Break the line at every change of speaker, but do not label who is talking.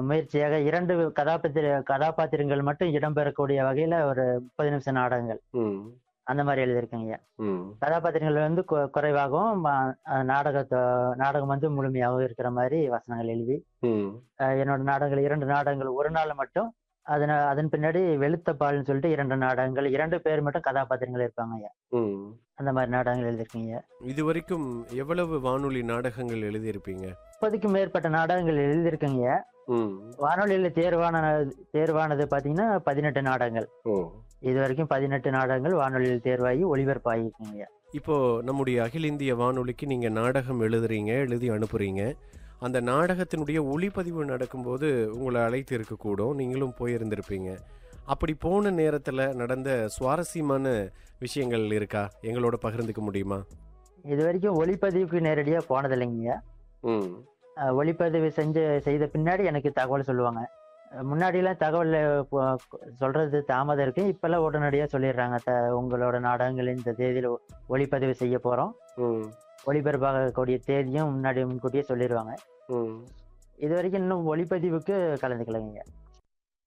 முயற்சியாக இரண்டு கதாபாத்திர கதாபாத்திரங்கள் மட்டும் இடம்பெறக்கூடிய வகையில ஒரு முப்பது நிமிஷம் நாடகங்கள்
ம்
அந்த மாதிரி எழுதியிருக்கேங்க
ம்
கதாபாத்திரங்கள் வந்து கு- குறைவாகவும் ம- அஹ் நாடகத்தை நாடகம் வந்து முழுமையாகவும் இருக்கிற மாதிரி வசனங்கள் எழுதி
ம்
அஹ் என்னோட நாடகங்கள் இரண்டு நாடகங்கள் ஒரு நாள் மட்டும் அதன அதன் பின்னாடி வெளுத்த பால்னு சொல்லிட்டு இரண்டு நாடகங்கள் இரண்டு பேர் மட்டும் கதாபாத்திரங்கள் இருப்பாங்க ஐயா
ம்
அந்த மாதிரி நாடகங்கள் எழுதியிருக்கீங்க
இதுவரைக்கும் எவ்வளவு வானொலி நாடகங்கள் எழுதியிருப்பீங்க
முப்பதுக்கும் மேற்பட்ட நாடகங்கள் எழுதியிருக்கீங்க
ம்
வானொலியில தேர்வான தேர்வானது பாத்தீங்கன்னா பதினெட்டு நாடகங்கள்
ஓ
இது வரைக்கும் பதினெட்டு நாடகங்கள் வானொலியில் தேர்வாகி ஒளிபரப்பாகிருக்குங்க
இப்போ நம்முடைய அகில இந்திய வானொலிக்கு நீங்க நாடகம் எழுதுறீங்க எழுதி அனுப்புறீங்க அந்த நாடகத்தினுடைய ஒளிப்பதிவு நடக்கும்போது உங்களை அழைத்து இருக்கக்கூடும் நீங்களும் போயிருந்திருப்பீங்க அப்படி போன நேரத்தில் நடந்த சுவாரஸ்யமான விஷயங்கள் இருக்கா எங்களோட பகிர்ந்துக்க முடியுமா
இது வரைக்கும் ஒளிப்பதிவுக்கு நேரடியா போனதில்லைங்க
ம்
அஹ் ஒளிப்பதிவு செஞ்சு செய்த பின்னாடி எனக்கு தகவல் சொல்லுவாங்க அஹ் முன்னாடிலாம் தகவல் போ- சொல்றது தாமதம் இருக்கு இப்பெல்லாம் உடனடியா சொல்லிடுறாங்க த உங்களோட நாடகங்கள் இந்த தேதியில ஒ- ஒளிப்பதிவு செய்ய போறோம்
ம்
ஒளிபரப்பாகக்கூடிய தேதியும் முன்னாடி முன்கூட்டியே சொல்லிடுவாங்க
ம்
இது வரைக்கும் இன்னும் ஒளிப்பதிவுக்கு கலந்துக்கலைங்க